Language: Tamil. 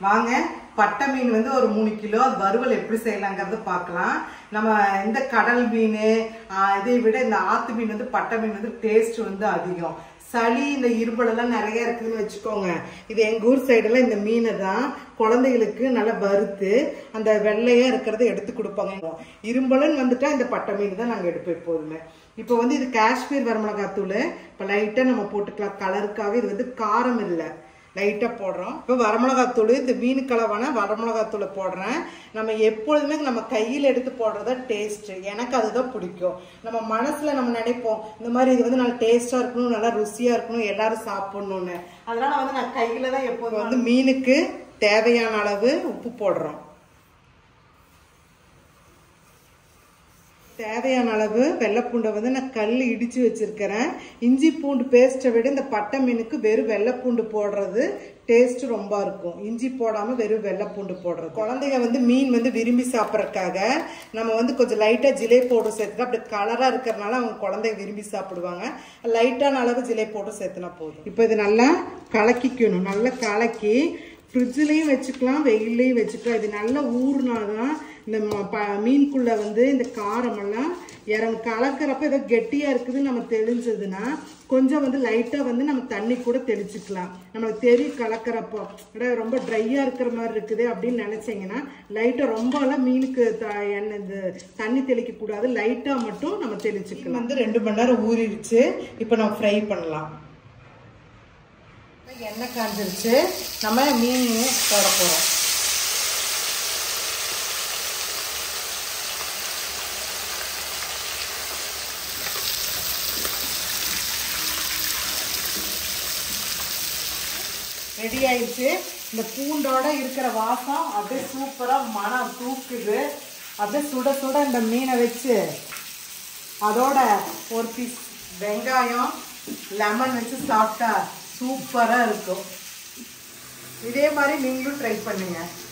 வாங்க பட்டை மீன் வந்து ஒரு மூணு கிலோ அது வறுவல் எப்படி செய்யலாங்கிறது பார்க்கலாம் நம்ம இந்த கடல் மீன் ஆஹ், இதை விட இந்த ஆத்து மீன் வந்து பட்டை மீன் வந்து டேஸ்ட் வந்து அதிகம் சளி இந்த இரும்பலெல்லாம் நிறைய இருக்குதுன்னு வச்சுக்கோங்க இது எங்க ஊர் சைடெல்லாம் இந்த மீனை தான் குழந்தைகளுக்கு நல்லா வறுத்து அந்த வெள்ளையா இருக்கிறத எடுத்து கொடுப்பாங்க இரும்பலன் வந்துட்டா இந்த பட்டை மீன் தான் நாங்கள் எடுப்போம் எப்போதுமே இப்போ வந்து இது காஷ்மீர் வரமிளகாத்தூள் இப்போ லைட்டாக நம்ம போட்டுக்கலாம் கலருக்காக இது வந்து காரம் இல்லை லைட்டாக போடுறோம் இப்போ வரமிளகாத்தூள் இந்த மீன் கலவான வரமிளகாத்தூளை போடுறேன் நம்ம எப்பொழுதுமே நம்ம கையில் எடுத்து போடுறதா டேஸ்ட்டு எனக்கு அதுதான் பிடிக்கும் நம்ம மனசில் நம்ம நினைப்போம் இந்த மாதிரி இது வந்து நல்லா டேஸ்ட்டாக இருக்கணும் நல்லா ருசியாக இருக்கணும் எல்லாரும் சாப்பிடணும்னு அதனால வந்து நான் கையில் தான் எப்போதும் வந்து மீனுக்கு தேவையான அளவு உப்பு போடுறோம் தேவையான அளவு வெள்ளைப்பூண்டை வந்து நான் கல் இடிச்சு வச்சிருக்கிறேன் இஞ்சி பூண்டு பேஸ்ட்டை விட இந்த பட்டை மீனுக்கு வெறும் வெள்ளைப்பூண்டு போடுறது டேஸ்ட் ரொம்ப இருக்கும் இஞ்சி போடாம வெறும் வெள்ளைப்பூண்டு போடுறது குழந்தைங்க வந்து மீன் வந்து விரும்பி சாப்பிட்றதுக்காக நம்ம வந்து கொஞ்சம் லைட்டா ஜிலே பவுடர் சேர்த்துனா அப்படி கலரா இருக்கிறனால அவங்க குழந்தைங்க விரும்பி சாப்பிடுவாங்க லைட்டான அளவு ஜிலே பவுடர் சேர்த்துனா போதும் இப்போ இது நல்லா கலக்கிக்கணும் நல்லா கலக்கி ஃப்ரிட்ஜ்லேயும் வச்சுக்கலாம் வெயிலையும் வச்சுக்கலாம் இது நல்லா ஊறினாதான் இந்த ம- ப- மீனுக்குள்ள வந்து இந்த காரமெல்லாம் இறங்க கலக்கிறப்ப ஏதோ கெட்டியா இருக்குதுன்னு நம்ம தெளிஞ்சதுன்னா கொஞ்சம் வந்து லைட்டா வந்து நம்ம தண்ணி கூட தெளிச்சுக்கலாம் நம்மளுக்கு தெரியும் கலக்கிறப்போ அட ரொம்ப ட்ரையா இருக்கிற மாதிரி இருக்குது அப்படின்னு நினைச்சீங்கன்னா லைட்டா ரொம்ப எல்லாம் மீனுக்கு த- எண்ணெய் இந்த தண்ணி தெளிக்க கூடாது லைட்டா மட்டும் நம்ம தெளிச்சுக்கலாம் வந்து ரெண்டு மணி நேரம் ஊறிடுச்சு இப்போ நம்ம ஃப்ரை பண்ணலாம் எண்ணெய் காஞ்சிருச்சு நம்ம மீன் போட போறோம் ரெடி ஆயிடுச்சு இந்த பூண்டோட இருக்கிற வாசம் அப்படியே சூப்பரா மனம் தூக்குது அப்படியே சுட சுட இந்த மீனை வச்சு அதோட ஒரு பீஸ் வெங்காயம் லெமன் வச்சு சாப்பிட்டா சூப்பரா இருக்கும் இதே மாதிரி நீங்களும் ட்ரை பண்ணுங்க